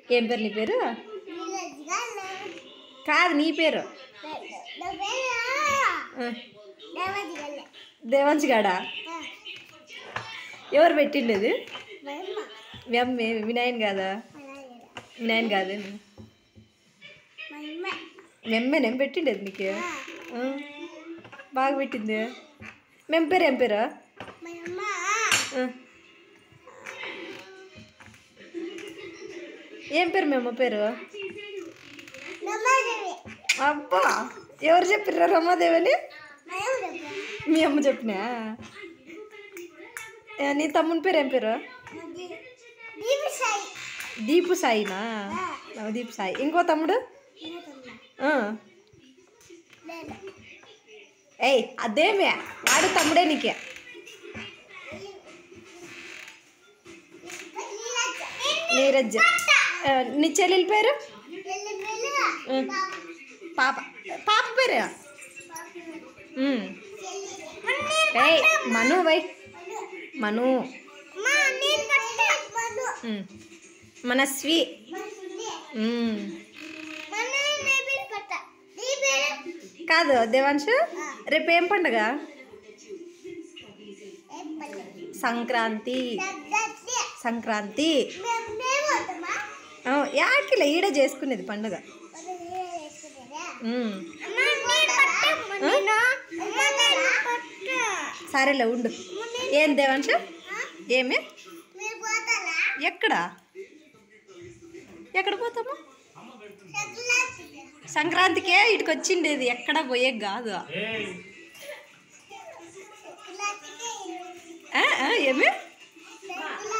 ఏం పేరు నీ పేరు కాదు నీ పేరు ఆ, దేవంశ్ గాడా ఎవరు పెట్టిండేది మెమ్మే వినాయన్ కాదా వినాయన్ కాదే మెమ్మే నేను పెట్టిండేది నీకు ఆ, బాగా పెట్టింది మెం పేరు ఏం పేరు ఆ. ఏం పేరు మెమ్మ పేరు అబ్బా ఎవరు చెప్పిర్రా రమాదేవని మీ అమ్మ చెప్పినా ఏ, నీ తమ్ముని పేరు ఏం పేరు దీపు సాయినా ఆ, దీపు సాయి ఇంకో తమ్ముడు ఆ. ఏయ్ అదేమే వాడు తమ్ముడే నీకే నీరజ్ ఆ, నీ చెల్లెలి పేరు ఆ, పాప పాప పేరు ఉమ్. ఏయ్ మను వై మను ఉమ్. మనస్వి ఉమ్. కాదు దేవాంశు రేపు ఏం పండుగ సంక్రాంతి సంక్రాంతి ఆ, యాడికిలే ఈడే చేసుకునేది పండుగ ఉమ్. సరేలే ఉండు ఏం దేవాంశు ఏమి ఎక్కడ ఎక్కడ పోతాము సంక్రాంతికే ఇటుకు వచ్చిండేది ఎక్కడ పోయే కాదు ఆ, ఆ, ఏమి